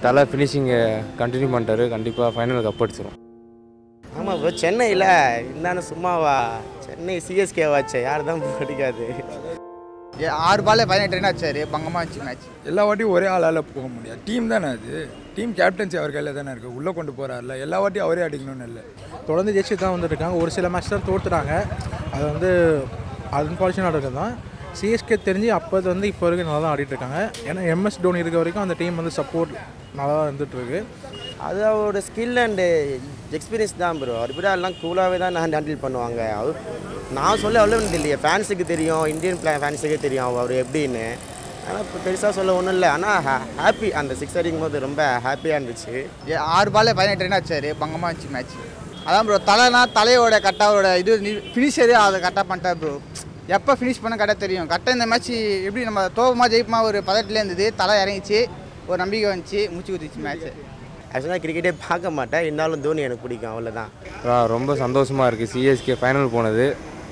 தலை ஃபினிஷிங்கை கண்டினியூ பண்ணிட்டாரு கண்டிப்பாக ஃபைனல் கப் அடிச்சிடும் ஆமாம் இப்போ சென்னையில் இருந்தாலும் சும்மாவா சென்னை சிஎஸ்கே வாச்சே யார் தான் பிடிக்காது ஏ, ஆறு பால்ல பதினெட்டு ரன் அடிச்சாரு பங்கமாக வச்சு மேட்ச் எல்லா வாட்டியும் ஒரே ஆளால் போக முடியாது டீம் தானே அது டீம் கேப்டன்சி அவர் கையில் தானே இருக்குது உள்ளே கொண்டு போகிறாருல எல்லா வாட்டியும் அவரே அடிக்கணும்னு இல்லை தொடர்ந்து ஜெயிச்சு தான் வந்துருக்காங்க ஒரு சில மேட்ச் தான் தோற்றுறாங்க அது வந்து அன்பார்ச்சுனேட் இருக்குது தான் சிஎஸ்கே தெரிஞ்சு அப்போது வந்து இப்போ வரைக்கும் நல்லா தான் ஆடிட்டு இருக்காங்க ஏன்னா எம்எஸ் டோனி இருக்க வரைக்கும் அந்த டீம் வந்து சப்போர்ட் நல்லா தான் இருந்துட்டு இருக்கு அது அவரோட ஸ்கில் அண்டு எக்ஸ்பீரியன்ஸ் தான் ப்ரோ அவர் கூட எல்லாம் கூலாகவே தான் நான் ஹேண்டில் பண்ணுவாங்க அவர் நான் சொல்ல அவ்வளோ இல்லையே ஃபேன்ஸுக்கு தெரியும் இந்தியன் பிளே ஃபேன்ஸுக்கே தெரியும் அவர் எப்படின்னு ஆனால் இப்போ பெருசாக சொல்ல ஒன்றும் இல்லை ஆனால் ஹாப்பி அந்த சிக்ஸ் அடிக்கும் போது ரொம்ப ஹாப்பியாக இருந்துச்சு ஏ, ஆறு பால்ல பதினெட்டு ரன் அடிச்சாரு பங்கமாக வச்சு மேட்ச் அதான் ப்ரோ தலைனா தலையோட கட்டாவோட இது ஃபினிஷரே அதை கரெக்டாக பண்ணிட்டார் ப்ரோ எப்போ ஃபினிஷ் பண்ண கரெக்டாக தெரியும் கரெக்டாக இந்த மேட்ச் எப்படி நம்ம தோப்பமா ஜெயிப்பமா ஒரு பதட்டில் இருந்தது தலை இறங்கிச்சு ஒரு நம்பிக்கை வந்துச்சு மூச்சு குதிச்சு மேட்ச் ஆக்சுவலாக கிரிக்கெட்டே பார்க்க மாட்டேன் இருந்தாலும் தோனி எனக்கு பிடிக்கும் அவ்வளோதான் ரொம்ப சந்தோஷமாக இருக்குது சிஎஸ்கே ஃபைனல் போனது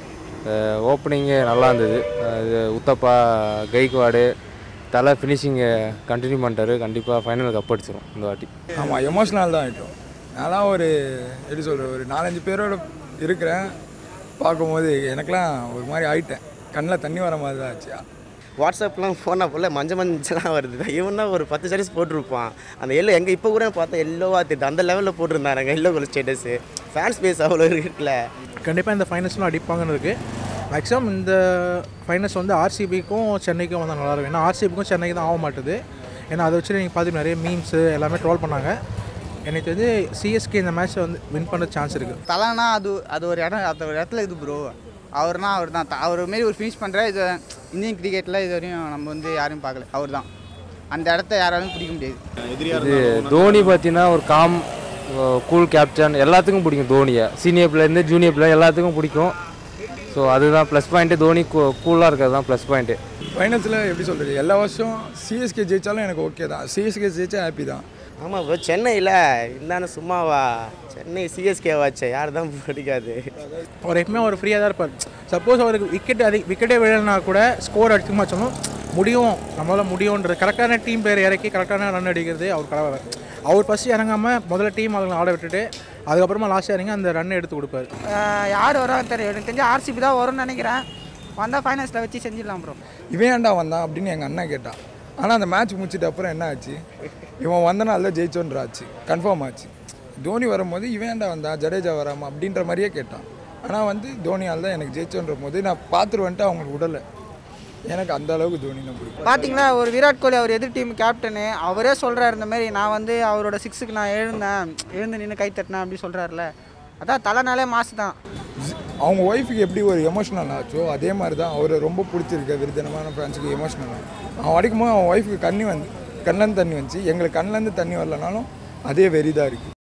ஓப்பனிங்கே நல்லா இருந்தது அஹ் இது உத்தப்பா கைக்வாடு தலை ஃபினிஷிங்கை கண்டினியூ பண்ணிட்டாரு கண்டிப்பாக ஃபைனல் கப் அடிச்சிடும் இந்த வாட்டி ஆமாம் எமோஷ்னல் தான் ஆகிட்டோம் நான்லாம் ஒரு எப்படி சொல்கிறது ஒரு நாலஞ்சு பேரோட இருக்கிறேன் பார்க்கும்போது எனக்கெலாம் ஒரு மாதிரி ஆயிட்டேன் கண்ணில் தண்ணி வர மாதிரி தான் ஆச்சு வாட்ஸ்அப்லாம் ஃபோனாக போல மஞ்சள் மஞ்சளாக வருது இவன் தான் ஒரு பத்து சாரீஸ் போட்டிருப்பான் அந்த எல்லோ எங்கே இப்போ கூட பார்த்தா எல்லோவாக தெரியுது அந்த லெவலில் போட்டிருந்தாங்க yellow colour status fans base அவ்வளோ இருக்குல்ல கண்டிப்பாக இந்த ஃபைனல்ஸ்லாம் அடிப்பாங்கன்னு இருக்குது மேக்ஸிமம் இந்த ஃபைனல்ஸ் வந்து ஆர்சிபிக்கும் சென்னைக்கும் வந்தால் நல்லா இருக்கும் ஏன்னா ஆர்சிபிக்கும் சென்னைக்கு தான் ஆக மாட்டுது ஏன்னா அதை வச்சு நீங்கள் பார்த்து நிறைய மீம்ஸு எல்லாமே ட்ரோல் பண்ணாங்க எனக்கு தெரிஞ்சு சிஎஸ்கே இந்த மேட்ச்சை வந்து வின் பண்ண சான்ஸ் இருக்குது தலைனா அது அது ஒரு இடம் அது ஒரு இடத்துல இது ப்ரோ அவர்னா அவர் தான் அவர் மாரி ஒரு ஃபினிஷ் பண்ணுற இது இந்தியன் கிரிக்கெட்டில் இது வரையும் நம்ம வந்து யாரையும் பார்க்கல அவர் தான் அந்த இடத்த யாராலும் பிடிக்க முடியாது இது தோனி பார்த்தீங்கன்னா ஒரு காம் கூல் கேப்டன் எல்லாத்துக்கும் பிடிக்கும் தோனியை சீனியர் பிளேயர்ந்து ஜூனியர் பிளேயர் எல்லாத்துக்கும் பிடிக்கும் ஸோ அதுதான் ப்ளஸ் பாயிண்ட்டு தோனி கூலாக இருக்கிறது தான் ப்ளஸ் பாயிண்ட்டு ஃபைனல்ஸில் எப்படி சொல்கிறது எல்லா வருஷம் சிஎஸ்கே ஜெயித்தாலும் எனக்கு ஓகே தான் சிஎஸ்கே ஜெயிச்சா ஹாப்பி தான் ஆமாம் இப்போ சென்னையில் இருந்தாலும் சும்மாவா சென்னை சிஎஸ்கே வாச்சே யார் தான் பிடிக்காது அவர் எப்பவுமே அவர் ஃப்ரீயாக தான் இருப்பார் சப்போஸ் அவருக்கு விக்கெட் அதிக விக்கெட்டே விழலைனா கூட ஸ்கோர் அடிக்குமா சொன்னோம் முடியும் நம்மளால் முடியுன்றது கரெக்டான டீம் பேர் இறக்கி கரெக்டான ரன் அடிக்கிறது அவர் கடவை அவர் ஃபஸ்ட்டு இறங்காமல் முதல்ல டீம் அவங்களை ஆட விட்டுட்டு அதுக்கப்புறமா லாஸ்ட் இறங்கி அந்த ரன் எடுத்து கொடுப்பாரு யார் வராங்க தெரியும் எனக்கு தெரிஞ்சு ஆர்சிபி தான் வரும்னு நினைக்கிறேன் வந்தால் ஃபைனல்ஸில் வச்சு செஞ்சிடலாம் ப்ரோ இவன் ஏன்டா வந்தான் அப்படின்னு எங்கள் அண்ணன் கேட்டான் ஆனால் அந்த மேட்ச் முடிச்சிட்ட அப்புறம் என்ன ஆச்சு இவன் வந்தனால தான் ஜெயிச்சோன்ற ஆச்சு கன்ஃபார்ம் ஆச்சு தோனி வரும்போது இவன் ஏன்டா வந்தா ஜடேஜா வராமா அப்படின்ற மாதிரியே கேட்டான் ஆனால் வந்து தோனியால் தான் எனக்கு ஜெயிச்சோன்ற போது நான் பார்த்துட்டு வந்துட்டு அவங்களுக்கு விடலை எனக்கு அந்த அளவுக்கு தோனினை பிடிக்கும் பார்த்தீங்களா ஒரு விராட் கோலி அவர் எதிர் டீம் கேப்டனு அவரே சொல்கிறார் இந்த மாதிரி நான் வந்து அவரோட சிக்ஸுக்கு நான் எழுந்தேன் எழுந்து நின்று கை தட்டினேன் அப்படி சொல்கிறாருல அதான் தலைனாலே மாசு தான் அவங்க ஒய்ஃபுக்கு எப்படி ஒரு எமோஷனல் ஆச்சோ அதே மாதிரி தான் அவரை ரொம்ப பிடிச்சிருக்க விருதனமான ஃப்ரெண்ட்ஸுக்கு எமோஷனல் அவன் அடிக்கும்போது அவன் ஒய்ஃபுக்கு கண்ணி வந்து கண்ணிலேருந்து தண்ணி வந்துச்சு எங்களுக்கு கண்ணிலேருந்து தண்ணி வரலனாலும் அதே வெறி தான் இருக்குது